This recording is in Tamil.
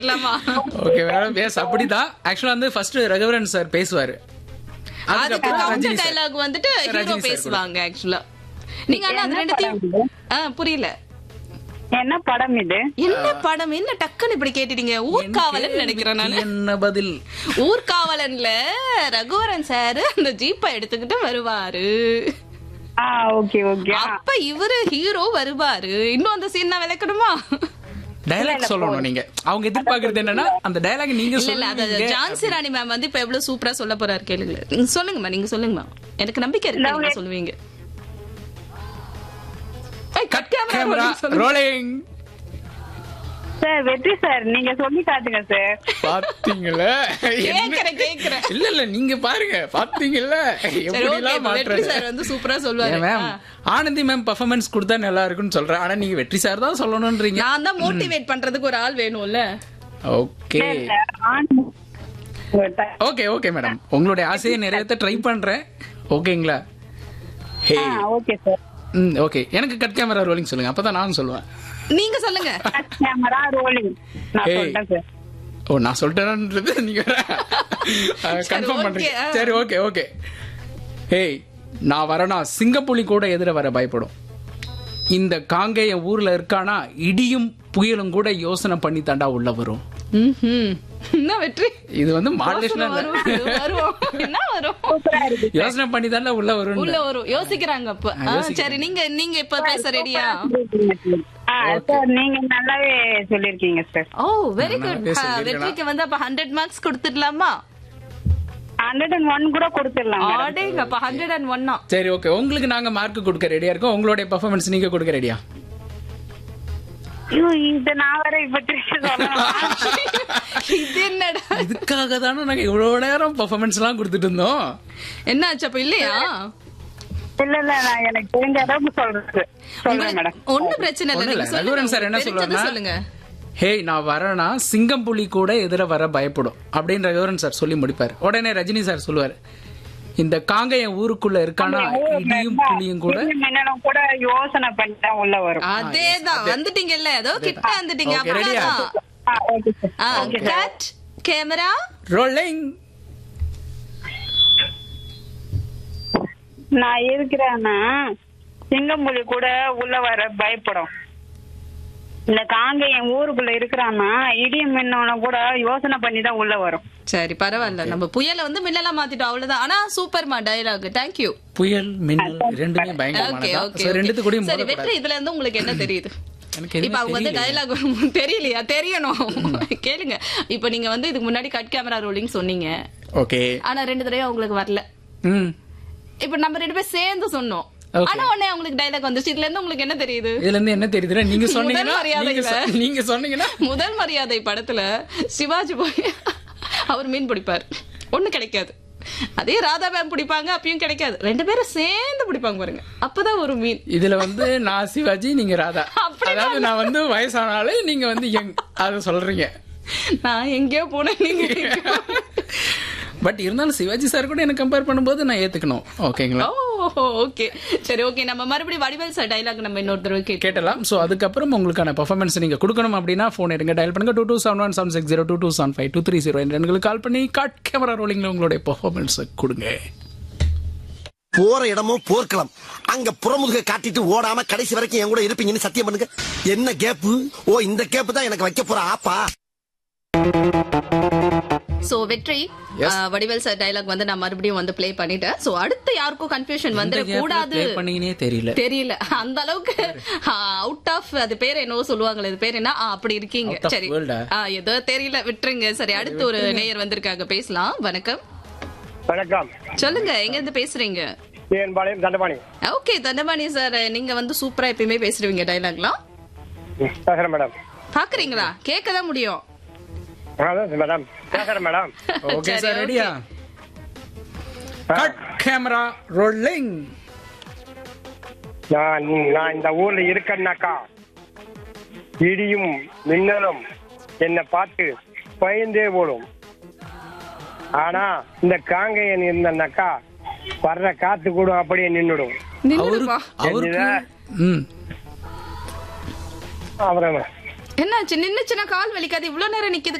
இல்லாமா ஓகே மேடம் எஸ் அப்படிதான் ஆக்சுவலா வந்து ஃபர்ஸ்ட் ரகுவரன் சார் பேசுவாரு அதுக்கு அதுக்கப்புறம் ரஜினி கவுண்டர் சார் டைலாக் வந்துட்டு ஹீரோ ரஜினி சார் பேசுவாங்க ஆக்சுவலா நீங்க ஆனா அது ரெண்டுத்தையும் ஆ, புரியல என்ன படம் இது என்ன படம் என்ன டக்குன்னு இப்படி கேட்டுட்டீங்க ஊர்காவலன் நினைக்கிறேன் நானு என்ன பதில் ஊர்காவலன்ல ரகுவரன் சார் அந்த ஜீப்பை எடுத்துக்கிட்டு வருவாரு ஆ ஓகே ஓகே அப்ப இவரு ஹீரோ வருவாரு இன்னும் அந்த சீன் நான் விளக்கணுமா டயலாக் சொல்லணும் நீங்க அவங்க எதிர்பார்க்கறது என்னன்னா அந்த டயலாக் நீங்க இல்ல இல்ல அது சொல்லுவீங்க ஜான்சி ராணி மேம் வந்து இப்ப எவ்வளவு சூப்பரா சொல்ல போறாரு கேளுங்க நீங்க சொல்லுங்கம்மா நீங்க சொல்லுங்கம்மா எனக்கு நம்பிக்கை இருக்கு நீங்க சொல்லுவீங்க ஏய், cut camera கேமரா rolling சொல்லுங்க. ரோலிங் சார் வெற்றி சார் நீங்க சொல்லி காட்டுங்க சார் பாத்தீங்களா என்ன- கேக்குறேன் கேக்குறேன் இல்ல இல்ல நீங்க பாருங்க பாத்தீங்கல்ல சரி எப்படி ஓகே எல்லாம் வெற்றி மாற்றாரு சார் வந்து சூப்பரா சொல்லுவாரு ஏன் மேம் ஆ. ஆனந்தி மேம் பர்ஃபார்மன்ஸ் கொடுத்தா நல்லா இருக்கும்னு சொல்றேன் ஆனா நீங்க வெற்றி சார் தான் சொல்லணும்ன்றீங்க நான் தான் மோட்டிவேட் பண்றதுக்கு ஒரு ஆள் வேணும்ல ஓகே ஆண் ஓகே ஓகே மேடம் உங்களுடைய ஆசையை நிறைவேற்ற ட்ரை பண்றேன் ஓகேங்களா ஹே ஓகே சார் ம் ஓகே எனக்கு கட் கேமரா ரோலிங் சொல்லுங்க அப்பதான் நான் சொல்லுவேன் நீங்க சொல்லுங்க கேமரா ரோலிங் நான் ஏய். சொல்லிட்டேன் சார் ஓ நான் சொல்லிட்டேன்ன்றது நீங்க கன்ஃபார்ம் okay, பண்றீங்க ஆ. சரி ஓகே ஓகே ஹேய் நான் வரனா சிங்கப்புலி கூட எதிர வர பயப்படும் இந்த காங்கேய ஊர்ல இருக்கானா இடியும் புயலும் கூட யோசனை பண்ணி தாண்டா உள்ள வரும் ம்ஹும். என்ன வெற்றி இது வந்து மாடலேஷன் வரும் வரும் என்ன வரும் யோசனை பண்ணி தாண்டா உள்ள வரும் உள்ள வரும் யோசிக்கிறாங்க அப்ப ஆ, சரி நீங்க நீங்க இப்ப பேச ரெடியா ஆ சார் நீங்க நல்லாவே சொல்லிருக்கீங்க சார் ஓ வெரி குட் நல்லாவே சொல்லிருக்கேனா? வெற்றிக்கு வந்து அப்ப ஹண்ட்ரட் மார்க்ஸ் கொடுத்துடலாமா ஹண்ட்ரட் அண்ட் ஒன் கூட கொடுத்துடலாம் madam. ஆடேங்க அப்ப ஹண்ட்ரட் அண்ட் ஒன்னா சரி ஓகே உங்களுக்கு நாங்க மார்க் கொடுக்க ரெடியா இருக்கோம் உங்களுடைய பெர்ஃபார்மன்ஸ் நீங்க கொடுக்க ரெடியா ஐயோ இது நான் வேற இப்ப திருச்சி சொல்லணும் இது என்னடா இதுக்காக தானே நாங்க இவ்வளவு நேரம் பெர்ஃபார்மன்ஸ் எல்லாம் கொடுத்துட்டு இருந்தோம் என்ன ஆச்சு அப்ப இல்லையா இல்ல இல்ல நான் எனக்கு தெரிஞ்ச அளவுக்கு சொல்றது சொல்றேன் மேடம் ஒண்ணும் பிரச்சனை இல்ல ஒண்ணும் இல்ல. நீங்க சொல்லுங்க ரகுவரன் சார் என்ன தெரிஞ்சதை சொல்லுவாருன்னா, சொல்லுங்க ஹேய் நான் வரேனா சிங்கம் புலி கூட எதிர வர பயப்படும் அப்படின்னு ரகுவரன் சார் சொல்லி முடிப்பார் உடனே ரஜினி சார் சொல்லுவார் இந்த காங்கேயன் ஊருக்குள்ள இருக்கானா இடியும் புலியும் கூட இடி மின்னலும் கூட யோசனை பண்ணி தான் உள்ள வரும் அதேதான் வந்துட்டீங்கல்ல ஏதோ கிட்ட வந்துட்டீங்க Okay, ready ஆ? அவ்வளவுதான் ஆ, okay sir. ஆ கட் கேமரா ரோலிங் நான் இருக்கிறேன்னா சிங்கம்புலி கூட உள்ள வர பயப்படும் இந்த காங்கேயன் ஊருக்குள்ள இருக்கிறான்னா இடியும் மின்னலும் கூட யோசனை பண்ணி தான் உள்ள வரும் சரி பரவாயில்ல நம்ம புயல வந்து மின்னலா மாத்திட்டோம் அவ்வளவுதான் ஆனா சூப்பர்மா டயலாக் தேங்க்யூ புயல் மின்னல் ரெண்டுமே ஓகே பயங்கரமானதா ஓகே சோ ரெண்டுத்து கூடயும் சரி மோதக்கூடாது. வெற்றி இதுல இருந்து உங்களுக்கு என்ன தெரியுது எனக்கு எதுவுமே இப்ப அவங்க வந்து தெரியலையே. டயலாக் தெரியலையா தெரியணும் கேளுங்க இப்ப நீங்க வந்து இதுக்கு முன்னாடி கட் கேமரா ரோலிங் சொன்னீங்க ஓகே ஆனா ரெண்டு தடவை உங்களுக்கு வரல ம் இப்ப நம்ம ரெண்டு பேரும் சேர்ந்து சொன்னோம் Okay. ஆனா உடனே உங்களுக்கு டயலாக் வந்துச்சு இதுல இருந்து உங்களுக்கு என்ன தெரியுது இதுல இருந்து என்ன தெரியுதுன்னா நீங்க முதல் சொன்னீங்கன்னா மரியாதை நீங்க சொ- இல்ல. நீங்க சொன்னீங்கன்னா முதல் மரியாதை படத்துல சிவாஜி போய் அவர் மீன் பிடிப்பார் ஒண்ணு கிடைக்காது அதே ராதா மேம் பிடிப்பாங்க அப்பயும் கிடைக்காது ரெண்டு பேரும் சேர்ந்து பிடிப்பாங்க பாருங்க அப்பதான் ஒரு மீன் இதுல வந்து நான் சிவாஜி நீங்க ராதா அப்படி அதாவது நான் வந்து வயசானாலே நீங்க வந்து யங் அத சொல்றீங்க நான் எங்கேயோ போனேன் நீங்க எங்கேயோ. பட் இருந்தாலும் சிவாஜி சார் கூட என்ன கம்பேர் பண்ணும்போது நான் ஏத்துக்கணும் ஓகேங்களா ஓ ஓகே சரி ஓகே நம்ம மறுபடியும் வடிவேல் சார் டைலாக் நம்ம இன்னொரு தடவை கேட்டு கேட்டலாம் சோ அதுக்கப்புறம் உங்களுக்கான பெர்ஃபார்மன்ஸ் நீங்க கொடுக்கணும் அப்படின்னா போன் எடுங்க டயல் பண்ணுங்க two two seven one seven six zero two two seven five two three zero எங்களுக்கு கால் பண்ணி காட் கேமரா ரோலிங்ல உங்களுடைய பெர்ஃபார்மன்ஸ் கொடுங்க போற இடமும் போர்க்களம் அங்க புறமுதுக காட்டிட்டு ஓடாம கடைசி வரைக்கும் என் கூட இருப்பீங்கன்னு சத்தியம் பண்ணுங்க என்ன கேப்பு ஓ இந்த கேப்பு தான் எனக்கு வைக்க போற ஆப்பா சோ வெற்றி ஆ, வடிவேல் சார் டைலாக் வந்து நான் மறுபடியும் வந்து ப்ளே பண்ணிட்டேன் சோ அடுத்து யாருக்கும் கன்ஃபியூஷன் வந்துட கூடாது ப்ளே பண்ணீங்கன்னே தெரியல தெரியல அந்த அளவுக்கு அவுட் ஆஃப் அது பேர் என்னவோ சொல்லுவாங்களே இது பேர் என்ன ஆ, அப்படி இருக்கீங்க Out of சரி world ஆ? ஆ, ஏதோ தெரியல விட்டுருங்க சரி அடுத்து ஒரு நேயர் வந்திருக்காங்க பேசலாம் வணக்கம் வணக்கம் சொல்லுங்க எங்க இருந்து பேசுறீங்க என் பாளையம் தண்டபாணி ஓகே தண்டபாணி சார் நீங்க வந்து சூப்பரா எப்பயுமே பேசுறீங்க டைலாக்லாம் பேசுறேன் மேடம் பாக்குறீங்களா கேட்கதான் முடியும் அதான் மேடம் பேசுறேன் மேடம் ஓகே சரி, சார் ரெடியா கட் கேமரா ரோலிங் நான் நான் இந்த ஊர்ல இருக்கேன்னாக்கா இடியும் மின்னலும் என்னை பார்த்து பயந்தே போடும் ஆனா இந்த காங்கையன் இருந்தனாக்கா வர்ற காத்து கூட அப்படியே நின்னுடும் அவரு நின்னுடுப்பா அவருக்கு ம் அப்புறம் என்னாச்சு நின்னுச்சுன்னா கால் வலிக்காது இவ்வளவு நேரம் நிக்குது